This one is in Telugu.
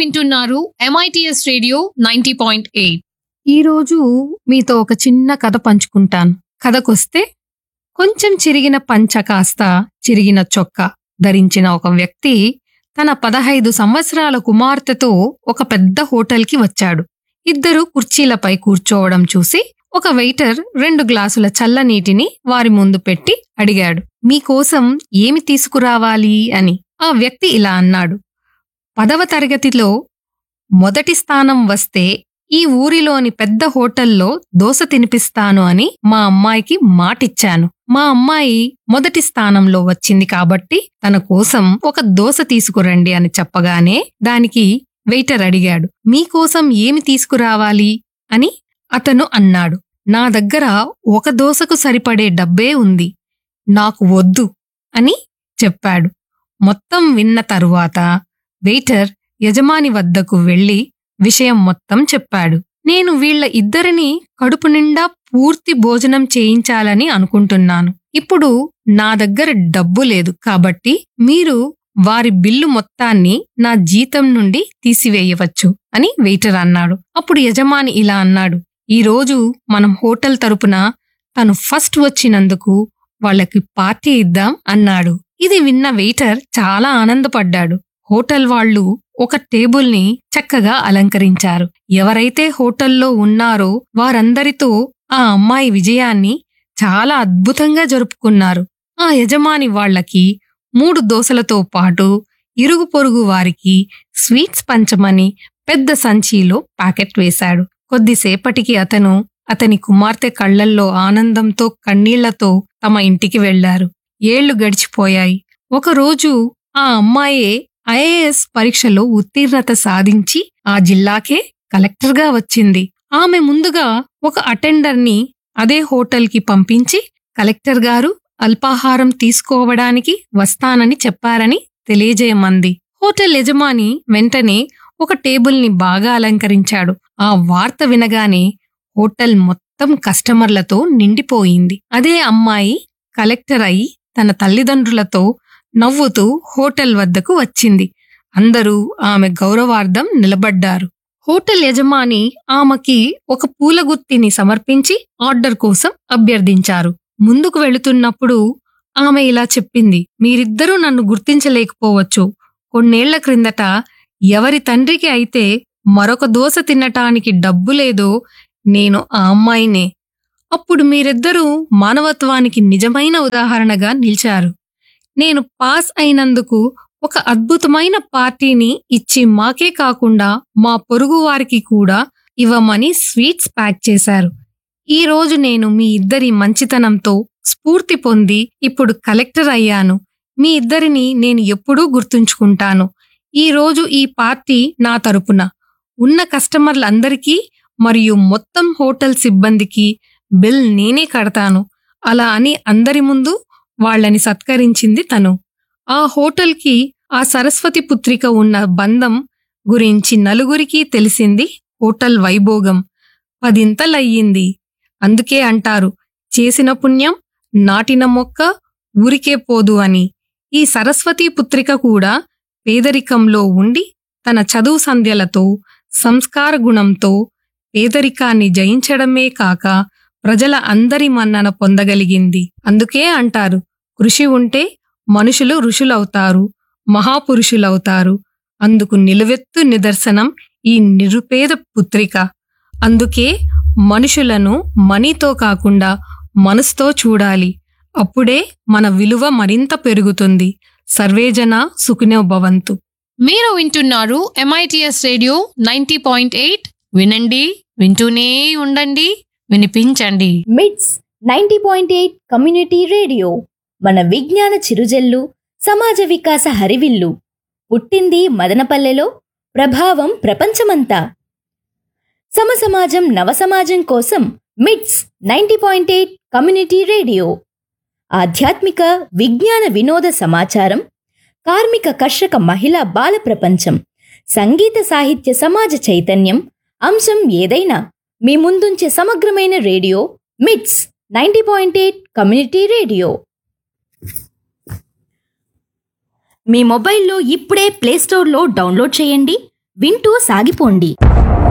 వింటున్నారు MITS radio ninety point eight ఈరోజు మీతో ఒక చిన్న కథ పంచుకుంటాను కథకొస్తే కొంచెం చిరిగిన పంచ కాస్త చిరిగిన చొక్కా ధరించిన ఒక వ్యక్తి తన పదహైదు సంవత్సరాల కుమార్తెతో ఒక పెద్ద హోటల్కి వచ్చాడు ఇద్దరు కుర్చీలపై కూర్చోవడం చూసి ఒక వెయిటర్ రెండు గ్లాసుల చల్లనీటిని వారి ముందు పెట్టి అడిగాడు మీకోసం ఏమి తీసుకురావాలి అని ఆ వ్యక్తి ఇలా అన్నాడు పదవ తరగతిలో మొదటి స్థానం వస్తే ఈ ఊరిలోని పెద్ద హోటల్లో దోశ తినిపిస్తాను అని మా అమ్మాయికి మాటిచ్చాను మా అమ్మాయి మొదటి స్థానంలో వచ్చింది కాబట్టి తన కోసం ఒక దోశ తీసుకురండి అని చెప్పగానే దానికి వెయిటర్ అడిగాడు మీకోసం ఏమి తీసుకురావాలి అని అతను అన్నాడు నా దగ్గర ఒక దోశకు సరిపడే డబ్బే ఉంది నాకు వద్దు అని చెప్పాడు మొత్తం విన్న తరువాత వెయిటర్ యజమాని వద్దకు వెళ్లి విషయం మొత్తం చెప్పాడు నేను వీళ్ళ ఇద్దరిని కడుపు నిండా పూర్తి భోజనం చేయించాలని అనుకుంటున్నాను ఇప్పుడు నా దగ్గర డబ్బు లేదు కాబట్టి మీరు వారి బిల్లు మొత్తాన్ని నా జీతం నుండి తీసివేయవచ్చు అని వెయిటర్ అన్నాడు అప్పుడు యజమాని ఇలా అన్నాడు ఈ రోజు మనం హోటల్ తరపున తను ఫస్ట్ వచ్చినందుకు వాళ్ళకి పార్టీ ఇద్దాం అన్నాడు ఇది విన్న వెయిటర్ చాలా ఆనందపడ్డాడు హోటల్ వాళ్ళు ఒక టేబుల్ని చక్కగా అలంకరించారు ఎవరైతే హోటల్లో ఉన్నారో వారందరితో ఆ అమ్మాయి విజయాన్ని చాలా అద్భుతంగా జరుపుకున్నారు ఆ యజమాని వాళ్ళకి మూడు దోసలతో పాటు ఇరుగు పొరుగు వారికి స్వీట్స్ పంచమని పెద్ద సంచిలో ప్యాకెట్ వేశాడు కొద్దిసేపటికి అతను అతని కుమార్తె కళ్లల్లో ఆనందంతో కన్నీళ్లతో తమ ఇంటికి వెళ్లారు ఏళ్లు గడిచిపోయాయి ఒకరోజు ఆ అమ్మాయే ఐఏఎస్ పరీక్షలో ఉత్తీర్ణత సాధించి ఆ జిల్లాకే కలెక్టర్గా వచ్చింది ఆమె ముందుగా ఒక అటెండర్ని అదే హోటల్కి పంపించి కలెక్టర్ గారు అల్పాహారం తీసుకోవడానికి వస్తానని చెప్పారని తెలియజేయమంది హోటల్ యజమాని వెంటనే ఒక టేబుల్ని బాగా అలంకరించాడు ఆ వార్త వినగానే హోటల్ మొత్తం కస్టమర్లతో నిండిపోయింది అదే అమ్మాయి కలెక్టర్ అయి తన తల్లిదండ్రులతో నవ్వుతూ హోటల్ వద్దకు వచ్చింది అందరూ ఆమె గౌరవార్థం నిలబడ్డారు హోటల్ యజమాని ఆమెకి ఒక పూలగుత్తిని సమర్పించి ఆర్డర్ కోసం అభ్యర్థించారు ముందుకు వెళుతున్నప్పుడు ఆమె ఇలా చెప్పింది మీరిద్దరూ నన్ను గుర్తించలేకపోవచ్చు కొన్నేళ్ల క్రిందట ఎవరి తండ్రికి అయితే మరొక దోశ తినటానికి డబ్బు లేదో నేను ఆ అమ్మాయినే అప్పుడు మీరిద్దరూ మానవత్వానికి నిజమైన ఉదాహరణగా నిలిచారు నేను పాస్ అయినందుకు ఒక అద్భుతమైన పార్టీని ఇచ్చి మాకే కాకుండా మా పొరుగు వారికి కూడా ఇవ్వమని స్వీట్స్ ప్యాక్ చేశారు ఈ రోజు నేను మీ ఇద్దరి మంచితనంతో స్ఫూర్తి పొంది ఇప్పుడు కలెక్టర్ అయ్యాను మీ ఇద్దరిని నేను ఎప్పుడూ గుర్తుంచుకుంటాను ఈ రోజు ఈ పార్టీ నా తరపున ఉన్న కస్టమర్లందరికీ మరియు మొత్తం హోటల్ సిబ్బందికి బిల్ నేనే కడతాను అలా అని అందరి ముందు వాళ్ళని సత్కరించింది తను ఆ హోటల్కి ఆ సరస్వతి పుత్రిక ఉన్న బంధం గురించి నలుగురికి తెలిసింది హోటల్ వైభోగం పదింతలయ్యింది అందుకే అంటారు చేసిన పుణ్యం నాటిన మొక్క ఊరికే పోదు అని ఈ సరస్వతీ పుత్రిక కూడా పేదరికంలో ఉండి తన చదువు సంధ్యలతో సంస్కార గుణంతో పేదరికాన్ని జయించడమే కాక ప్రజల అందరి మన్నన పొందగలిగింది అందుకే అంటారు కృషి ఉంటే మనుషులు ఋషులవుతారు మహాపురుషులవుతారు అందుకు నిలువెత్తు నిదర్శనం ఈ నిరుపేద పుత్రిక అందుకే మనుషులను మనీతో కాకుండా మనసుతో చూడాలి అప్పుడే మన విలువ మరింత పెరుగుతుంది సర్వేజన సుఖినో భవంతు మీరు వింటున్నారు MITS radio ninety point eight వినండి వింటూనే ఉండండి వినిపించండి MITS ninety point eight community radio మన విజ్ఞాన చిరుజల్లు సమాజ వికాస హరివిల్లు పుట్టింది మదనపల్లెలో ప్రభావం ప్రపంచమంతా సమసమాజం నవసమాజం కోసం MITS ninety point eight community radio ఆధ్యాత్మిక విజ్ఞాన వినోద సమాచారం కార్మిక కర్షక మహిళా బాల ప్రపంచం సంగీత సాహిత్య సమాజ చైతన్యం అంశం ఏదైనా మీ ముందుంచే సమగ్రమైన radio MITS ninety point eight community radio మీ మొబైల్లో ఇప్పుడే ప్లేస్టోర్లో డౌన్లోడ్ చేయండి వింటూ సాగిపోండి